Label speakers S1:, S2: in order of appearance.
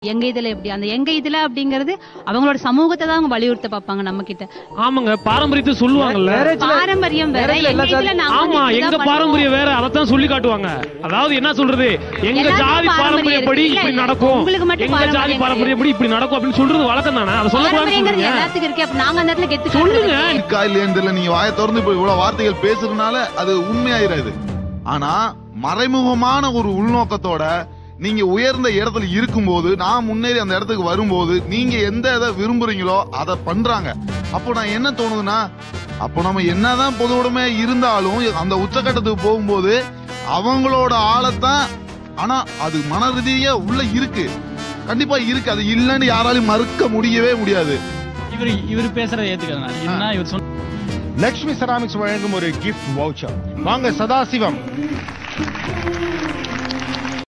S1: எங்க இதுல எப்படி அந்த எங்க இதுல அப்படிங்கறது அவங்களோட சமூகத்தை தான் அவங்க வலியுறுத்த பார்ப்பாங்க நம்ம கிட்ட
S2: ஆமாங்க பாரம்பரியத்தை சொல்லுவாங்கல்ல
S1: பாரம்பரியம் வேற
S3: marriage ல
S1: எங்க
S3: எல்லா
S1: இதுல நாங்க
S2: ஆமா
S1: வந்து
S2: எங்க
S1: இப்படிதான்
S2: பாரம்பரியம் வேற அதத்தான் சொல்லி காட்டுவாங்க அதாவது என்ன சொல்றது எங்க
S1: எல்லாருக்கும்
S2: ஜாதி
S1: பாரம்பரியம்
S2: பாரம்பரியப்படி
S1: இருக்கு.
S2: இப்படி
S1: இல்ல,
S2: நடக்கும்
S1: உங்களுக்கு மட்டும்
S2: எங்க ஜாதி
S1: பாரம்பரியம்
S2: பாரம்பரியப்படி இப்படி நடக்கும் அப்படின்னு சொல்றது வழக்கம் தானே அதை சொல்லக்கூடாதுன்னு
S1: பாரம்பரியங்கிறது
S2: சொல்றீங்க
S1: எல்லாத்துக்கும் இருக்கு அப்ப நாங்க அந்த இடத்துல கெத்து
S2: சொல்லுங்க
S1: காட்டுறது.
S4: இருக்கா இல்லையான்னு தெரியல நீங்க வாயை திறந்து இப்ப இவ்வளவு வார்த்தைகள் பேசுறதுனால அது உண்மையாயிராது ஆனா மறைமுகமான ஒரு உள்நோக்கத்தோட நீங்க உயர்ந்த இடத்துல இருக்கும்போது நான் முன்னேறி அந்த இடத்துக்கு வரும்போது நீங்க எந்த இதை விரும்புறீங்களோ அதை பண்றாங்க அப்போ நான் என்ன தோணுதுன்னா அப்போ நம்ம என்னதான் பொது உடைமை இருந்தாலும் அந்த உச்சக்கட்டத்துக்கு போகும்போது அவங்களோட ஆழத்தான் ஆனா அது மன ரீதியா உள்ள இருக்கு கண்டிப்பா இருக்கு அது இல்லைன்னு யாராலையும் மறுக்க முடியவே முடியாது
S5: இவர் இவர் பேசுறத ஏத்துக்கிறேன் என்ன இவர் சொன்ன
S3: லக்ஷ்மி செராமிக்ஸ் வழங்கும் ஒரு கிஃப்ட் வவுச்சர் வாங்க சதாசிவம்